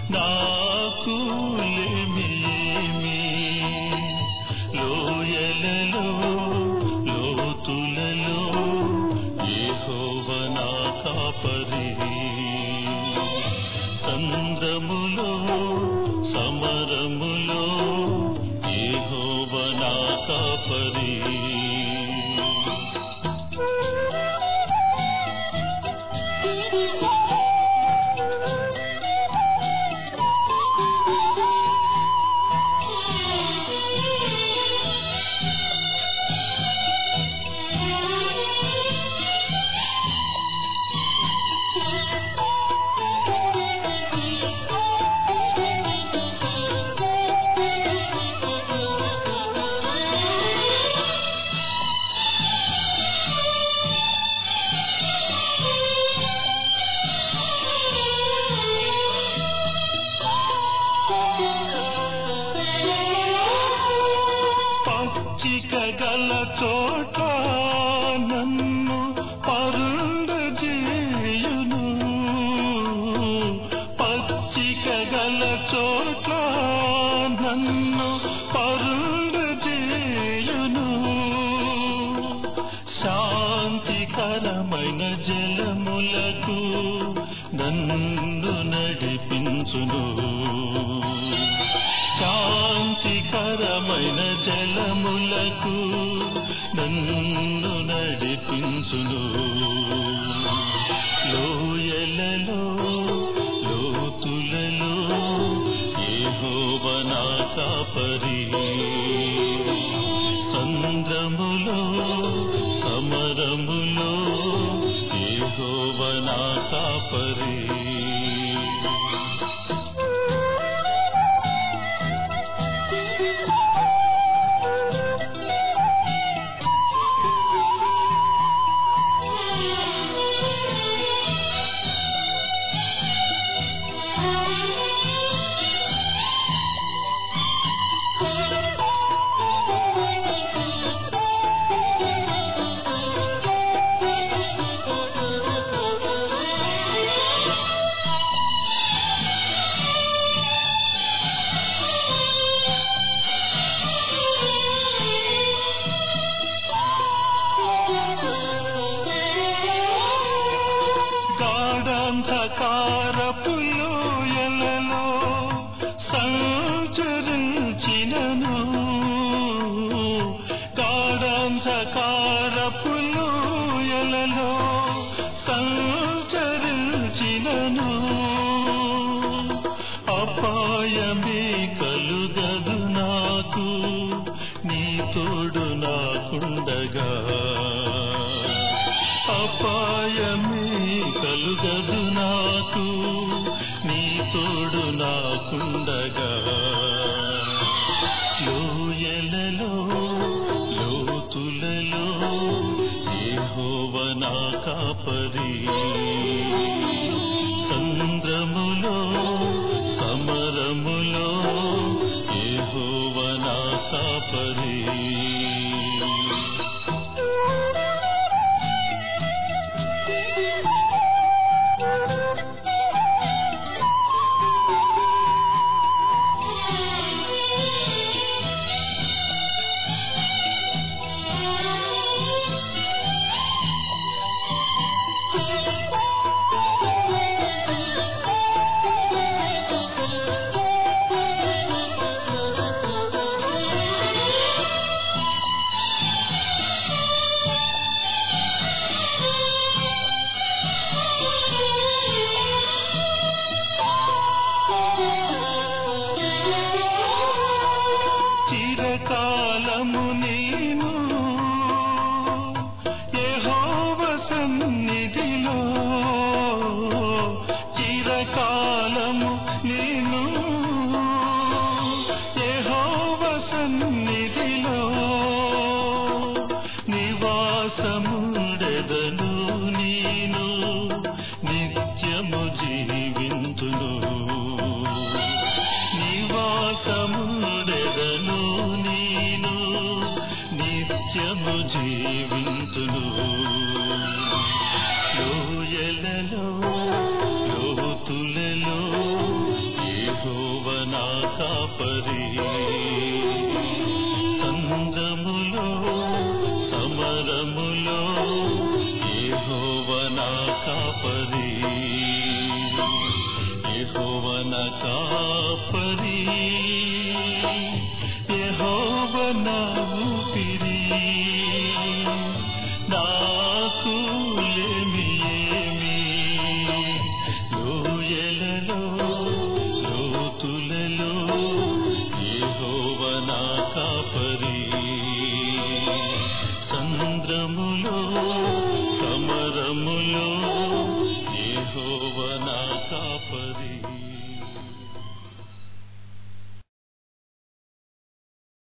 నాకు లేమేమి లోయలలో లోతులలో యెహోవ నా కాపరి సంద్రములో సమరములో యెహోవ నా కాపరి పచ్చిక గల చోట నన్ను పరుండజేయును పచ్చిక గల చోట నన్ను పరుండజేయును శాంతికరమైన జలములకు నన్ను నడిపించును శాంతికరమైన జలములకు నన్ను నడిపించును లోయలలో లోతులలో ఏహోవ నా కాపరి సంద్రములో సమరములో ఏహోవ నా కాపరి గాఢాంధకారపు లోయలలో సంచరించినను గాఢాంధకారపు లోయలలో సంచరించినను అపాయమే కలుగదు నాకు నీ తోడు నాకుండగా అపాయమే కలుగదు నాకు నీ తోడు నాకుండగా లోయలలో లోతులలో ఏహోవ నా కాపరి సంద్రములో సమరములో ఏహోవ నా కాపరి చిరకాలము నేను యెహోవ సన్నిధిలో చిరకాలము నేను యెహోవ సన్నిధిలో నివాసముండెదను నేను నిత్యము జీవింతును నివాసముండెదను నేను నిత్యము జీవింతును లోయలలో లోతులలో కాపరి సంద్రములో సమరములో యెహోవన కాపరి యెహోవన కాపరి యెహోవన ఊపిరి